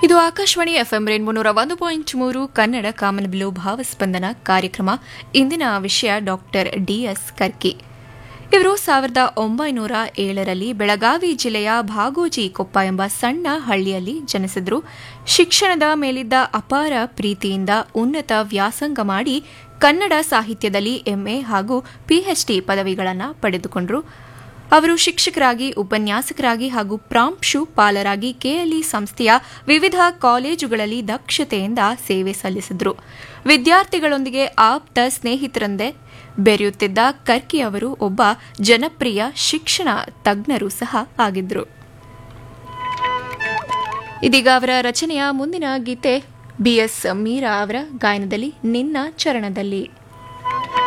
ಇದು Akashvani FM rainbow ನೂರ ಒಂದು ಪಾಯಿಂಟ್ ಮೂರು ಕನ್ನಡ ಕಾಮನಬಿಲ್ಲು ಭಾವಸ್ಪಂದನ ಕಾರ್ಯಕ್ರಮ ಇಂದಿನ ವಿಷಯ ಡಾಕ್ಟರ್ ಡಿಎಸ್ ಕರ್ಕಿ ಇವರು ಸಾವಿರದ ಒಂಬೈನೂರ ಏಳರಲ್ಲಿ ಬೆಳಗಾವಿ ಜಿಲ್ಲೆಯ ಭಾಗೋಜಿ ಕೊಪ್ಪ ಎಂಬ ಸಣ್ಣ ಹಳ್ಳಿಯಲ್ಲಿ ಜನಿಸಿದ್ರು ಶಿಕ್ಷಣದ ಮೇಲಿದ್ದ ಅಪಾರ ಪ್ರೀತಿಯಿಂದ ಉನ್ನತ ವ್ಯಾಸಂಗ ಮಾಡಿ ಕನ್ನಡ ಸಾಹಿತ್ಯದಲ್ಲಿ ಎಂಎ ಹಾಗೂ ಪಿಎಚ್ಡಿ ಪದವಿಗಳನ್ನು ಪಡೆದುಕೊಂಡರು ಅವರು ಶಿಕ್ಷಕರಾಗಿ ಉಪನ್ಯಾಸಕರಾಗಿ ಹಾಗೂ ಪ್ರಾಂಶುಪಾಲರಾಗಿ ಕೆಎಲ್ಇ ಸಂಸ್ಥೆಯ ವಿವಿಧ ಕಾಲೇಜುಗಳಲ್ಲಿ ದಕ್ಷತೆಯಿಂದ ಸೇವೆ ಸಲ್ಲಿಸಿದ್ರು ವಿದ್ಯಾರ್ಥಿಗಳೊಂದಿಗೆ ಆಪ್ತ ಸ್ನೇಹಿತರಂದೇ ಬೆರೆಯುತ್ತಿದ್ದ ಕರ್ಕಿ ಅವರು ಒಬ್ಬ ಜನಪ್ರಿಯ ಶಿಕ್ಷಣ ತಜ್ಞರು ಸಹ ಆಗಿದ್ರು ಇದೀಗ ಅವರ ರಚನೆಯ ಮುಂದಿನ ಗೀತೆ ಬಿಎಸ್ ಮೀರಾ ಅವರ ಗಾಯನದಲ್ಲಿ ನಿನ್ನ ಚರಣದಲ್ಲಿ